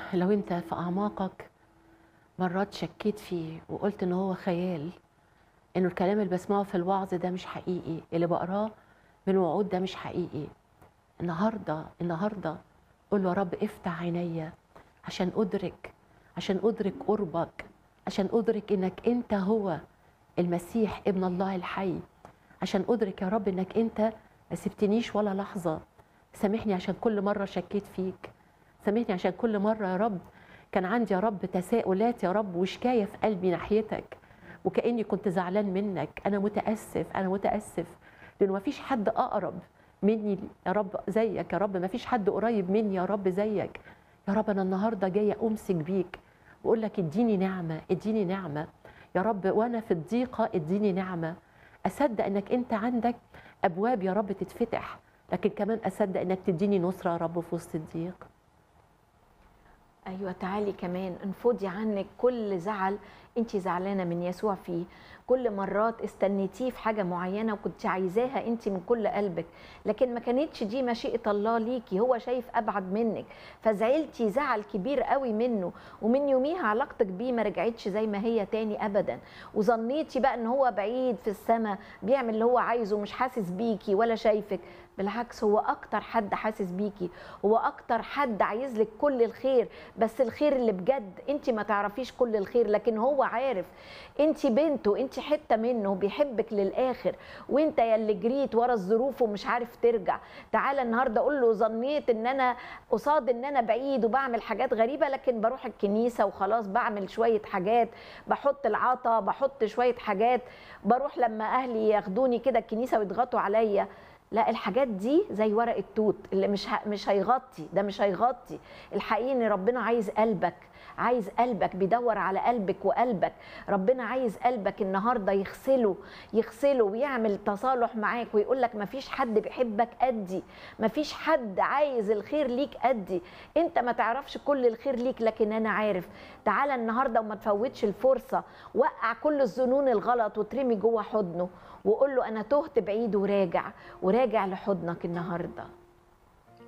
لو انت في اعماقك مرات شكيت فيه وقلت ان هو خيال انه الكلام اللي بسمعه في الوعظ ده مش حقيقي اللي بقراه من وعود ده مش حقيقي النهارده النهارده قول له يا رب افتح عينيا عشان ادرك عشان ادرك قربك عشان ادرك انك انت هو المسيح ابن الله الحي عشان ادرك يا رب انك انت ما سبتنيش ولا لحظه سامحني عشان كل مره شكيت فيك سامحني عشان كل مره يا رب كان عندي يا رب تساؤلات يا رب وشكايه في قلبي ناحيتك وكاني كنت زعلان منك انا متاسف انا متاسف لانه ما فيش حد اقرب مني يا رب زيك يا رب ما فيش حد قريب مني يا رب زيك يا رب انا النهارده جايه امسك بيك واقول لك اديني نعمه اديني نعمه يا رب وانا في الضيقه اديني نعمه اصدق انك انت عندك ابواب يا رب تتفتح لكن كمان اصدق انك تديني نصره يا رب في وسط الضيق ايوه تعالي كمان انفضي عنك كل زعل انت زعلانه من يسوع فيه كل مرات استنيتيه في حاجه معينه وكنت عايزاها انت من كل قلبك لكن ما كانتش دي مشيئه الله ليكي هو شايف ابعد منك فزعلتي زعل كبير قوي منه ومن يوميها علاقتك بيه ما رجعتش زي ما هي تاني ابدا وظنيتي بقى ان هو بعيد في السماء بيعمل اللي هو عايزه مش حاسس بيكي ولا شايفك بالعكس هو اكتر حد حاسس بيكي هو اكتر حد عايز لك كل الخير بس الخير اللي بجد انت ما تعرفيش كل الخير لكن هو عارف انت بنته انت حته منه بيحبك للاخر وانت يا اللي جريت ورا الظروف ومش عارف ترجع تعالى النهارده اقول له ظنيت ان انا قصاد ان انا بعيد وبعمل حاجات غريبه لكن بروح الكنيسه وخلاص بعمل شويه حاجات بحط العطا بحط شويه حاجات بروح لما اهلي ياخدوني كده الكنيسه ويضغطوا عليا لا الحاجات دي زي ورق التوت اللي مش ه... مش هيغطي ده مش هيغطي الحقيقي ان ربنا عايز قلبك عايز قلبك بيدور على قلبك وقلبك ربنا عايز قلبك النهارده يغسله يغسله ويعمل تصالح معاك ويقول لك مفيش حد بيحبك قدي مفيش حد عايز الخير ليك قدي انت ما تعرفش كل الخير ليك لكن انا عارف تعالى النهارده وما تفوتش الفرصه وقع كل الظنون الغلط وترمي جوه حضنه وقول له انا تهت بعيد وراجع وراجع لحضنك النهارده